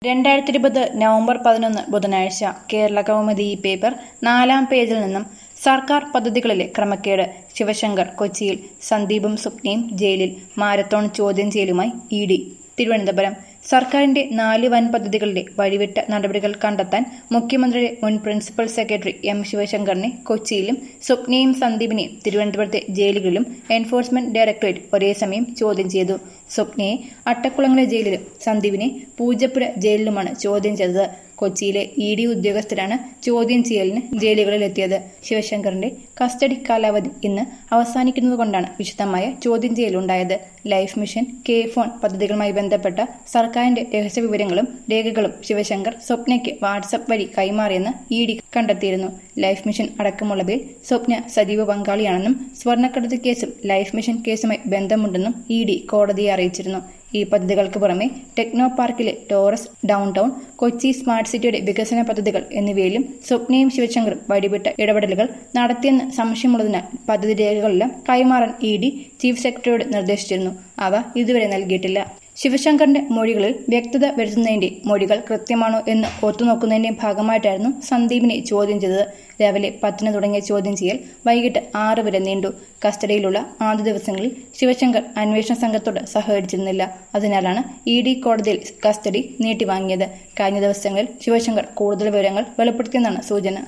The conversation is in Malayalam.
രണ്ടായിരത്തി ഇരുപത് നവംബർ പതിനൊന്ന് ബുധനാഴ്ച കേരള കൗമുദി ഈ പേപ്പർ നാലാം പേജിൽ നിന്നും സർക്കാർ പദ്ധതികളിലെ ക്രമക്കേട് ശിവശങ്കർ കൊച്ചിയിൽ സന്ദീപും സ്വപ്നയും ജയിലിൽ മാരത്തോൺ ചോദ്യം ചെയ്യലുമായി ഇ ഡി തിരുവനന്തപുരം സർക്കാരിന്റെ നാല് വൻ പദ്ധതികളിലെ വഴിവിട്ട നടപടികൾ കണ്ടെത്താൻ മുഖ്യമന്ത്രിയുടെ മുൻ പ്രിൻസിപ്പൽ സെക്രട്ടറി എം ശിവശങ്കറിനെ കൊച്ചിയിലും സ്വപ്നയും സന്ദീപിനെയും തിരുവനന്തപുരത്തെ ജയിലുകളിലും എൻഫോഴ്സ്മെന്റ് ഡയറക്ടറേറ്റ് ഒരേ സമയം ചോദ്യം ചെയ്തു സ്വപ്നയെ അട്ടക്കുളങ്ങര ജയിലിലും സന്ദീപിനെ പൂജപ്പുര ജയിലിലുമാണ് ചോദ്യം ചെയ്തത് കൊച്ചിയിലെ ഇ ഡി ഉദ്യോഗസ്ഥരാണ് ചോദ്യം ചെയ്യലിന് ജയിലുകളിലെത്തിയത് ശിവശങ്കറിന്റെ കസ്റ്റഡി കാലാവധി ഇന്ന് അവസാനിക്കുന്നതുകൊണ്ടാണ് വിശദമായ ചോദ്യം ചെയ്യലുണ്ടായത് ലൈഫ് മിഷൻ കെ ഫോൺ പദ്ധതികളുമായി ബന്ധപ്പെട്ട സർക്കാരിന്റെ രഹസ്യ വിവരങ്ങളും രേഖകളും ശിവശങ്കർ സ്വപ്നയ്ക്ക് വാട്സപ്പ് വഴി കൈമാറിയെന്ന് ഇ ഡി കണ്ടെത്തിയിരുന്നു ലൈഫ് മിഷൻ അടക്കമുള്ളവയിൽ സ്വപ്ന സജീവ പങ്കാളിയാണെന്നും സ്വർണ്ണക്കടത്ത് കേസും ലൈഫ് മിഷൻ കേസുമായി ബന്ധമുണ്ടെന്നും ഇ ഡി കോടതിയെ അറിയിച്ചിരുന്നു ഈ പദ്ധതികൾക്ക് പുറമെ ടെക്നോ പാർക്കിലെ Taurus downtown Kochi smart സിറ്റിയുടെ വികസന പദ്ധതികൾ എന്നിവയിലും സ്വപ്നയും ശിവശങ്കറും വഴിവിട്ട ഇടപെടലുകൾ നടത്തിയെന്ന് സംശയമുള്ളതിനാൽ പദ്ധതി രേഖകളെല്ലാം കൈമാറാൻ ഇ ഡി ചീഫ് സെക്രട്ടറിയോട് നിർദ്ദേശിച്ചിരുന്നു അവ ഇതുവരെ നൽകിയിട്ടില്ല ശിവശങ്കറിന്റെ മൊഴികളിൽ വ്യക്തത വരുത്തുന്നതിന്റെ മൊഴികൾ കൃത്യമാണോ എന്ന് ഒത്തുനോക്കുന്നതിന്റെ ഭാഗമായിട്ടായിരുന്നു സന്ദീപിനെ ചോദ്യം ചെയ്തത് രാവിലെ പത്തിന് തുടങ്ങിയ ചോദ്യം ചെയ്യൽ വൈകിട്ട് ആറ് വരെ നീണ്ടു കസ്റ്റഡിയിലുള്ള ആദ്യ ദിവസങ്ങളിൽ ശിവശങ്കർ അന്വേഷണ സംഘത്തോട് സഹകരിച്ചിരുന്നില്ല അതിനാലാണ് ഇ ഡി കോടതിയിൽ കസ്റ്റഡി നീട്ടിവാങ്ങിയത് കഴിഞ്ഞ ദിവസങ്ങളിൽ ശിവശങ്കർ കൂടുതൽ വിവരങ്ങൾ വെളിപ്പെടുത്തിയെന്നാണ് സൂചന